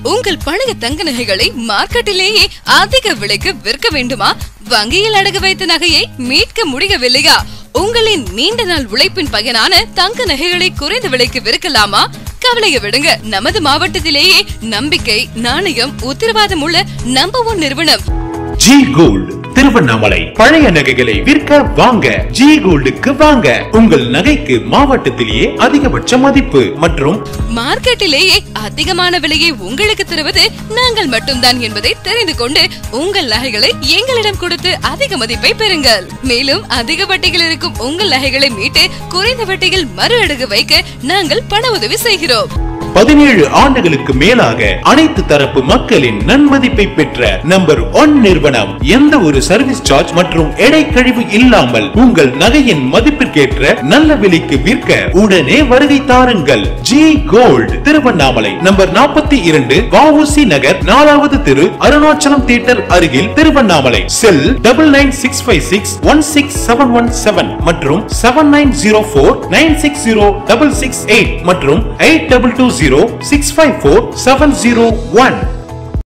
உங்கள் பழைய தங்க நகைகளை மார்க்கெட்டிலேயே அதிக விலைக்கு விற்க வேண்டுமா வங்கியில் அடகு வைத்த நகையை மீட்க முடியவில்லையா உங்களின் நீண்ட நாள் உழைப்பின் பயனான தங்க நகைகளை குறைந்த விலைக்கு விற்கலாமா கவலையை விடுங்க நமது மாவட்டத்திலேயே நம்பிக்கை நாணயம் உத்தரவாதம் உள்ள நம்பர் ஒன் நிறுவனம் ஜி கோல்டு திருவண்ணாமலை பழைய நகைகளை விற்க வாங்க ஜி கோல்டுக்கு வாங்க உங்கள் நகைக்கு மாவட்டத்திலேயே அதிகபட்ச மதிப்பு மற்றும் மார்க்கெட்டிலேயே அதிகமான விலையை உங்களுக்கு தருவது நாங்கள் மட்டும்தான் என்பதை தெரிந்து கொண்டு உங்கள் நகைகளை எங்களிடம் கொடுத்து அதிக மதிப்பை பெறுங்கள் மேலும் அதிக வட்டியில் இருக்கும் உங்கள் நகைகளை மீட்டு குறைந்த வட்டியில் மறு அடகு வைக்க நாங்கள் பண உதவி செய்கிறோம் பதினேழு ஆண்டுகளுக்கு மேலாக அனைத்து தரப்பு மக்களின் நன்மதிப்பை பெற்ற நம்பர் ஒன் நிறுவனம் எந்த ஒரு சர்வீஸ் சார்ஜ் மற்றும் எடை கழிவு இல்லாமல் உங்கள் நகையின் மதிப்பிற்கேற்ற நல்ல விலைக்கு விற்க உடனே வருகை தாருங்கள் ஜி கோல்ட் திருவண்ணாமலை நம்பர் நாற்பத்தி இரண்டு வஉசி நகர் நாலாவது தெரு அருணாச்சலம் தியேட்டர் அருகில் Tiruvannamalai cell double nine six five six one six seven one seven மற்றும் seven nine zero four nine six zero double six eight மற்றும் eight double two zero six five four seven zero one